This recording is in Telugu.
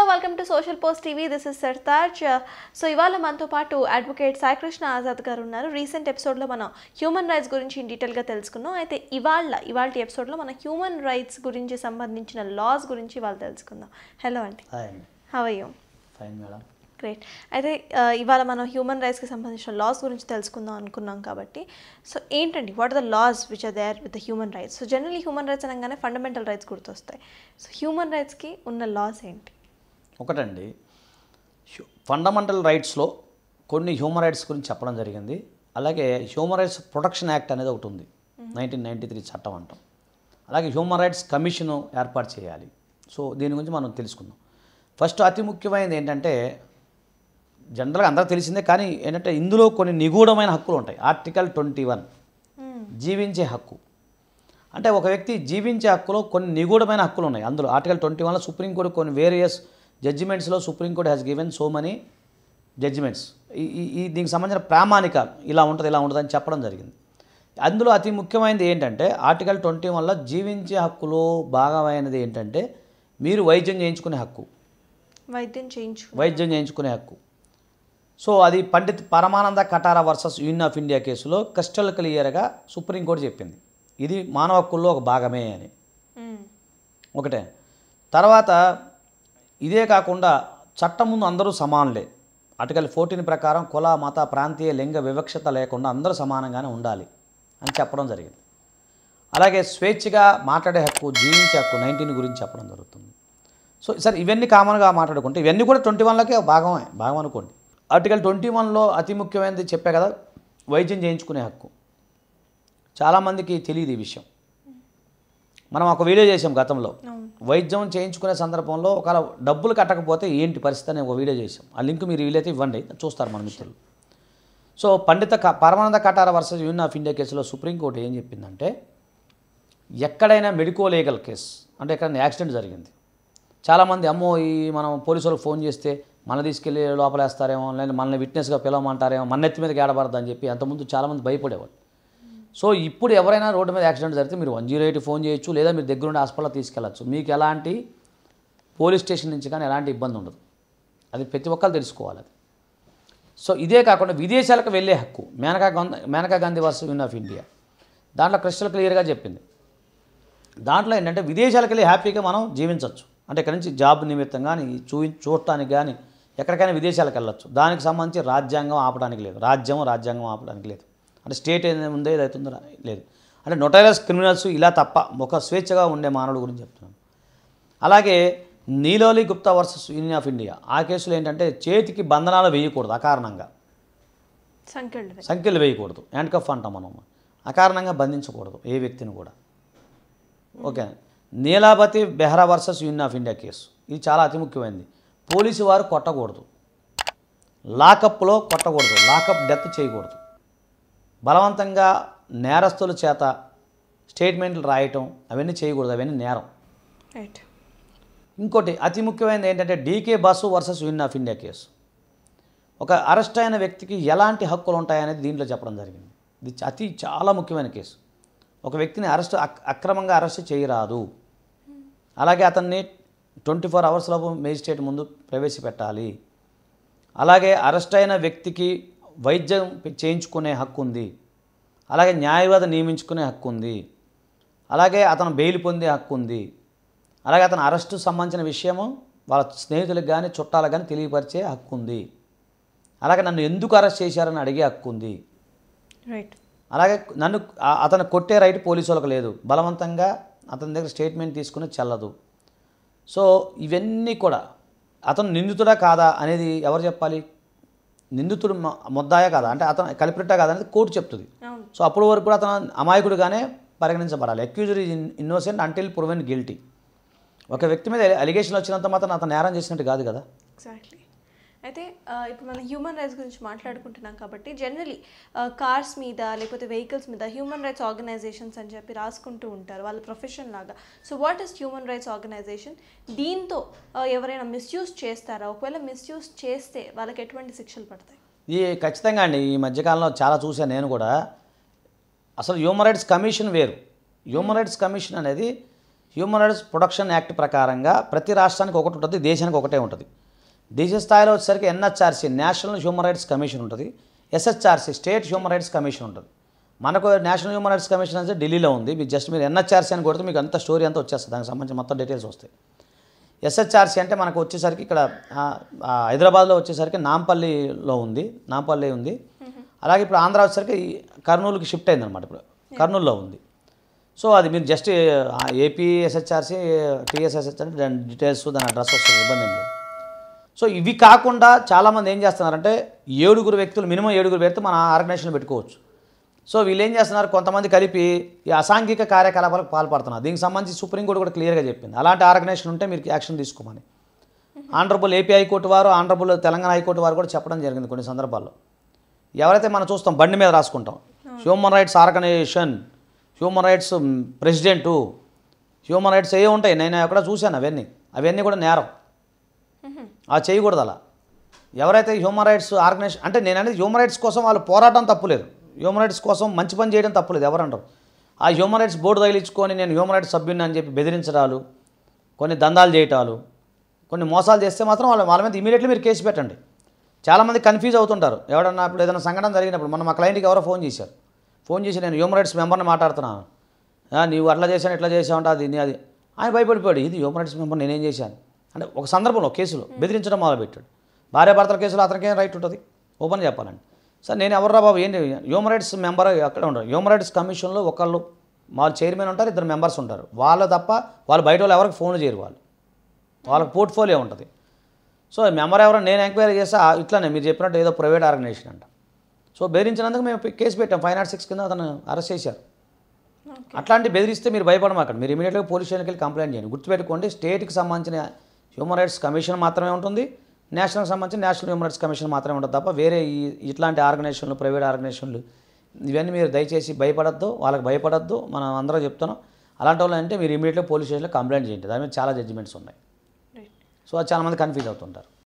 Welcome to social post TV this is Sartaj so ఇవాళ మనతో పాటు అడ్వకేట్ సాయికృష్ణ ఆజాద్ గారు ఉన్నారు రీసెంట్ ఎపిసోడ్లో మనం హ్యూమన్ రైట్స్ గురించి ఇన్ డీటెయిల్గా తెలుసుకున్నాం అయితే ఇవాళ ఇవాళ ఎపిసోడ్లో మనం హ్యూమన్ రైట్స్ గురించి సంబంధించిన లాస్ గురించి ఇవాళ తెలుసుకుందాం హలో అండి హాయ్ అండి how you fine madam great అయితే ఆ, ఇవాళ మనం హ్యూమన్ రైట్స్కి సంబంధించిన లాస్ గురించి తెలుసుకుందాం అనుకున్నాం కాబట్టి సో ఏంటండి what are the laws which are there with the human rights so generally human rights అనగానే ఫండమెంటల్ రైట్స్ గుర్తొస్తాయి సో హ్యూమన్ రైట్స్కి ఉన్న లాస్ ఏంటి ఒకటండి ఫండమెంటల్ రైట్స్లో కొన్ని హ్యూమన్ రైట్స్ గురించి చెప్పడం జరిగింది అలాగే హ్యూమన్ రైట్స్ ప్రొటెక్షన్ యాక్ట్ అనేది ఒకటి ఉంది నైన్టీన్ నైంటీ త్రీ చట్టం అంటాం అలాగే హ్యూమన్ రైట్స్ కమిషన్ ఏర్పాటు చేయాలి సో దీని గురించి మనం తెలుసుకుందాం ఫస్ట్ అతి ముఖ్యమైనది ఏంటంటే జనరల్గా అందరూ తెలిసిందే కానీ ఏంటంటే ఇందులో కొన్ని నిగూఢమైన హక్కులు ఉంటాయి ఆర్టికల్ ట్వంటీ వన్ జీవించే హక్కు అంటే ఒక వ్యక్తి జీవించే హక్కులో కొన్ని నిగూఢమైన హక్కులు ఉన్నాయి అందులో ఆర్టికల్ ట్వంటీ వన్లో సుప్రీంకోర్టు కొన్ని వేరియస్ జడ్జిమెంట్స్లో supreme court has given so many judgements ఈ ఈ- ఈ దీనికి సంబంధించిన ప్రామాణిక ఇలా ఉంటుంది ఇలా ఉంటుంది అని చెప్పడం జరిగింది అందులో అతి ముఖ్యమైనది ఏంటంటే ఆర్టికల్ ట్వంటీ వన్లో జీవించే హక్కులో భాగమైనది ఏంటంటే మీరు వైద్యం చేయించుకునే హక్కు వైద్యం చేయించు వైద్యం చేయించుకునే హక్కు సో అది Pandit Paramananda Katara versus union of India కేసులో క్రిస్టల్ క్లియర్గా సుప్రీంకోర్టు చెప్పింది ఇది మానవ హక్కుల్లో ఒక భాగమే అని మ్మ్. ఒకటే తర్వాత ఇదే కాకుండా చట్టం ముందు అందరూ సమానులే ఆర్టికల్ ఫోర్టీన్ ప్రకారం కుల మత ప్రాంతీయ లింగ వివక్షత లేకుండా అందరూ సమానంగానే ఉండాలి అని చెప్పడం జరిగింది అలాగే స్వేచ్ఛగా మాట్లాడే హక్కు జీవించే హక్కు నైన్టీన్ గురించి చెప్పడం జరుగుతుంది సో సార్ ఇవన్నీ కామన్గా మాట్లాడుకుంటే ఇవన్నీ కూడా ట్వంటీ వన్లకే భాగమే భాగం అనుకోండి ఆర్టికల్ ట్వంటీ వన్లో అతి ముఖ్యమైనది చెప్పా కదా వైద్యం చేయించుకునే హక్కు చాలామందికి తెలియదు ఈ విషయం మనం ఒక వీడియో చేసాం గతంలో అవును. వైద్యం చేయించుకునే సందర్భంలో ఒకవేళ డబ్బులు కట్టకపోతే ఏంటి పరిస్థితి అని ఒక వీడియో చేసాం ఆ లింక్ మీరు వీలైతే ఇవ్వండి చూస్తారు మన మిత్రులు సో పండిత క- Paramananda Katara versus union of India కేసులో సుప్రీంకోర్టు ఏం చెప్పిందంటే ఎక్కడైనా మెడికో లీగల్ కేసు అంటే ఎక్కడైనా యాక్సిడెంట్ జరిగింది చాలామంది అమ్మో ఈ మనం పోలీసు వాళ్ళకి ఫోన్ చేస్తే మన తీసుకెళ్ళి లోపలేస్తారేమో లేదా మనల్ని విట్నెస్గా పిలవమంటారేమో మన నెత్తి మీద ఏడబడద్దు అని చెప్పి అంతకుముందు చాలామంది భయపడేవాళ్ళు సో ఇప్పుడు ఎవరైనా రోడ్డు మీద యాక్సిడెంట్ జరిగితే మీరు వన్ జీరో ఎయిట్ ఫోన్ చేయొచ్చు లేదా మీరు దగ్గరుండి హాస్పిటల్ తీసుకెళ్ళచ్చు మీకు ఎలాంటి పోలీస్ స్టేషన్ నుంచి కానీ ఎలాంటి ఇబ్బంది ఉండదు అది ప్రతి ఒక్కరు తెలుసుకోవాలి అది సో ఇదే కాకుండా విదేశాలకు వెళ్ళే హక్కు Maneka Gandhi Maneka Gandhi versus union of India దాంట్లో క్రిస్టల్ క్లియర్గా చెప్పింది దాంట్లో ఏంటంటే విదేశాలకు వెళ్ళి హ్యాపీగా మనం జీవించవచ్చు అంటే ఇక్కడ నుంచి జాబ్ నిమిత్తం కానీ చూ చూడటానికి కానీ ఎక్కడికైనా విదేశాలకు వెళ్ళొచ్చు దానికి సంబంధించి రాజ్యాంగం ఆపడానికి లేదు రాజ్యం రాజ్యాంగం ఆపడానికి లేదు అంటే స్టేట్ ఏదైనా ఉందో ఏదైతుందో రా- లేదు అంటే నొటైరస్ క్రిమినల్స్ ఇలా తప్ప ఒక స్వేచ్ఛగా ఉండే మానవుడు గురించి చెప్తున్నాను అలాగే Neeloli Gupta versus union of India ఆ కేసులో ఏంటంటే చేతికి బంధనాలు వేయకూడదు అకారణంగా సంఖ్యలు సంఖ్యలు వేయకూడదు హ్యాండ్ కఫ్ అంటాం మనం అకారణంగా బంధించకూడదు ఏ వ్యక్తిని కూడా okay Nilabati Behera versus union of India కేసు ఇది చాలా అతి ముఖ్యమైనది పోలీసు వారు కొట్టకూడదు లాకప్లో కొట్టకూడదు లాకప్ డెత్ చేయకూడదు బలవంతంగా నేరస్తుల చేత స్టేట్మెంట్లు రాయటం అవన్నీ చేయకూడదు అవన్నీ నేరం రైట్ ఇంకోటి అతి ముఖ్యమైనది ఏంటంటే D K Basu versus union of India కేసు ఒక అరెస్ట్ అయిన వ్యక్తికి ఎలాంటి హక్కులు ఉంటాయనేది దీంట్లో చెప్పడం జరిగింది ఇది చ- అతి చాలా ముఖ్యమైన కేసు ఒక వ్యక్తిని అరెస్ట్ అక్- అక్రమంగా అరెస్ట్ చేయరాదు అలాగే అతన్ని ట్వంటీ ఫోర్ అవర్స్ లోపు మేజిస్ట్రేట్ ముందు ప్రవేశపెట్టాలి అలాగే అరెస్ట్ అయిన వ్యక్తికి వైద్యం చేయించుకునే హక్కు ఉంది అలాగే న్యాయవాది నియమించుకునే హక్కు ఉంది అలాగే అతను బెయిల్ పొందే హక్కు ఉంది అలాగే అతను అరెస్టు సంబంధించిన విషయము వాళ్ళ స్నేహితులకు కానీ చుట్టాలకు కానీ తెలియపరిచే హక్కు ఉంది అలాగే నన్ను ఎందుకు అరెస్ట్ చేశారని అడిగే హక్కు ఉంది రైట్ అలాగే నన్ను ఆ- అతను కొట్టే రైట్ పోలీసు వాళ్ళకి లేదు బలవంతంగా అతని దగ్గర స్టేట్మెంట్ తీసుకుని చెల్లదు సో ఇవన్నీ కూడా అతను నిందితుడా కాదా అనేది ఎవరు చెప్పాలి నిందితుడు మ- ముద్దాయా కాదా అంటే అతను కలిపిట్టా కాదా అనేది కోర్టు చెప్తుంది అవును సో అప్పటి వరకు కూడా అతను అమాయకుడుగానే పరిగణించబడాలి accused is innocent until proven guilty ఒక వ్యక్తి మీద అలిగేషన్ వచ్చినంత మాత్రం అతను నేరం చేసినట్టు కాదు కదా ఎగ్జాక్ట్లీ అయితే ఆ, ఇప్పుడు మనం హ్యూమన్ రైట్స్ గురించి మాట్లాడుకుంటున్నాం కాబట్టి జనరలీ కార్స్ మీద లేకపోతే వెహికల్స్ మీద హ్యూమన్ రైట్స్ ఆర్గనైజేషన్స్ అని చెప్పి రాసుకుంటూ ఉంటారు వాళ్ళ ప్రొఫెషన్ లాగా so what is human rights organisation దీంతో ఆ, ఎవరైనా మిస్యూజ్ చేస్తారా ఒకవేళ మిస్యూజ్ చేస్తే వాళ్ళకి ఎటువంటి శిక్షలు పడతాయి ఇది ఖచ్చితంగా అండి ఈ మధ్యకాలంలో చాలా చూశాను నేను కూడా అసలు హ్యూమన్ రైట్స్ కమిషన్ వేరు హ్యూమన్ రైట్స్ కమిషన్ అనేది హ్యూమన్ రైట్స్ ప్రొటెక్షన్ యాక్ట్ ప్రకారంగా ప్రతి రాష్ట్రానికి ఒకటి ఉంటుంది దేశానికి ఒకటే ఉంటుంది దేశ స్థాయిలో వచ్చేసరికి NHRC national human rights commission ఉంటుంది SHRC state human rights commission ఉంటుంది మనకు నేషనల్ హ్యూమన్ రైట్స్ కమిషన్ అంటే ఢిల్లీలో ఉంది మీకు జస్ట్ మీరు ఎన్హెచ్ఆర్సీ అని కొడితే మీకు అంత స్టోరీ అంతా వచ్చేస్తుంది దానికి సంబంధించి మొత్తం డీటెయిల్స్ వస్తాయి ఎస్హెచ్ఆర్సీ అంటే మనకు వచ్చేసరికి ఇక్కడ ఆ, ఆ, హైదరాబాద్లో వచ్చేసరికి నాంపల్లిలో ఉంది నాంపల్లి ఉంది అలాగే ఇప్పుడు ఆంధ్ర వచ్చేసరికి ఈ కర్నూలుకి షిఫ్ట్ అయిందనమాట ఇప్పుడు కర్నూలులో ఉంది సో అది మీరు జస్ట్ ఏపీ ఎస్హెచ్ఆర్సీ టీఎస్ఎస్హెచ్ అంటే దాని డీటెయిల్స్ దాని అడ్రస్ వస్తుంది ఇబ్బంది ఏం లేదు సో ఇవి కాకుండా చాలామంది ఏం చేస్తున్నారంటే ఏడుగురు వ్యక్తులు మినిమం ఏడుగురు వ్యక్తులు మన ఆర్గనైజేషన్ పెట్టుకోవచ్చు సో వీళ్ళు ఏం చేస్తున్నారు కొంతమంది కలిపి ఈ అసాంఘిక కార్యకలాపాలకు పాల్పడుతున్నారు దీనికి సంబంధించి సుప్రీంకోర్టు కూడా క్లియర్గా చెప్పింది అలాంటి ఆర్గనైజేషన్ ఉంటే మీరు యాక్షన్ తీసుకోమని ఆనరబుల్ ఏపీ హైకోర్టు వారు ఆనరబుల్ తెలంగాణ హైకోర్టు వారు కూడా చెప్పడం జరిగింది కొన్ని సందర్భాల్లో ఎవరైతే మనం చూస్తాం బండి మీద రాసుకుంటాం human rights organisation human rights president human rights ఏ ఉంటాయి నేను ఎక్కడ చూశాను అవన్నీ అవన్నీ కూడా నేరం ఆ చేయకూడదు అలా ఎవరైతే హ్యూమన్ రైట్స్ ఆర్గనైజేషన్ అంటే నేను అనేది హ్యూమన్ రైట్స్ కోసం వాళ్ళు పోరాటం తప్పులేదు హ్యూమన్ రైట్స్ కోసం మంచి పని చేయడం తప్పులేదు ఎవరంటారు ఆ హ్యూమన్ రైట్స్ బోర్డు తగిలించుకొని నేను హ్యూమన్ రైట్స్ సభ్యుని అని చెప్పి బెదిరించడాలు కొన్ని దందాలు చేయటాలు కొన్ని మోసాలు చేస్తే మాత్రం వాళ్ళ వాళ్ళ మీద ఇమీడియట్లీ మీరు కేసు పెట్టండి చాలామంది కన్ఫ్యూజ్ అవుతుంటారు ఎవడన్నా ఇప్పుడు ఏదైనా సంఘటన జరిగినప్పుడు మనం మా క్లయింట్కి ఎవరో ఫోన్ చేశారు ఫోన్ చేసి నేను హ్యూమన్ రైట్స్ మెంబర్ని మాట్లాడుతున్నాను "ఆ, నీవు అట్లా చేశాను ఇట్లా చేసావంటే అది నీ- అది ఆయన భయపడిపోయాడు ఇది హ్యూమన్ రైట్స్ మెంబర్ నేనేం చేశాను అంటే ఒక సందర్భంలో ఒక కేసులో బెదిరించడం మొదలుపెట్టాడు భార్యాభర్తల కేసులో అతనికి ఏం రైట్ ఉంటుంది ఓపెన్ చెప్పాలండి సార్ నేను ఎవర్రా బాబు ఏంటి హ్యూమన్ రైట్స్ మెంబర్ అక్కడ ఉండరు హ్యూమన్ రైట్స్ కమిషన్లో ఒకళ్ళు వాళ్ళు చైర్మన్ ఉంటారు ఇద్దరు మెంబర్స్ ఉంటారు వాళ్ళు తప్ప వాళ్ళు బయట వాళ్ళు ఎవరికి ఫోన్ చేయరు వాళ్ళు వాళ్ళకి పోర్ట్ఫోలియో ఉంటుంది సో మెంబర్ ఎవరో నేను ఎంక్వైరీ చేస్తే ఆ ఇట్లానే మీరు చెప్పినట్టు ఏదో ప్రైవేట్ ఆర్గనైజేషన్ అంట సో బెదిరించినందుకు మేము కేసు పెట్టాం ఫైవ్ నాట్ సిక్స్ కింద అతను అరెస్ట్ చేశారు అట్లాంటి బెదిరిస్తే మీరు భయపడమాకండి మీరు ఇమీడియట్గా పోలీస్ స్టేషన్కి వెళ్ళి కంప్లైంట్ చేయండి గుర్తుపెట్టుకోండి స్టేట్కి సంబంధించిన హ్యూమన్ రైట్స్ కమిషన్ మాత్రమే ఉంటుంది నేషనల్కి సంబంధించిన నేషనల్ హ్యూమన్ రైట్స్ కమిషన్ మాత్రమే ఉంటుంది తప్ప వేరే ఈ ఇట్లాంటి ఆర్గనైజేషన్లు ప్రైవేట్ ఆర్గనైజేషన్లు ఇవన్నీ మీరు దయచేసి భయపడద్దు వాళ్ళకి భయపడద్దు మనం అందరం చెప్తున్నాం అలాంటి వాళ్ళు అంటే మీరు ఇమీడియట్గా పోలీస్ స్టేషన్లో కంప్లైంట్ చేయండి దాని మీద చాలా జడ్జిమెంట్స్ ఉన్నాయి రైట్ సో అది చాలామంది కన్ఫ్యూజ్ అవుతుంటారు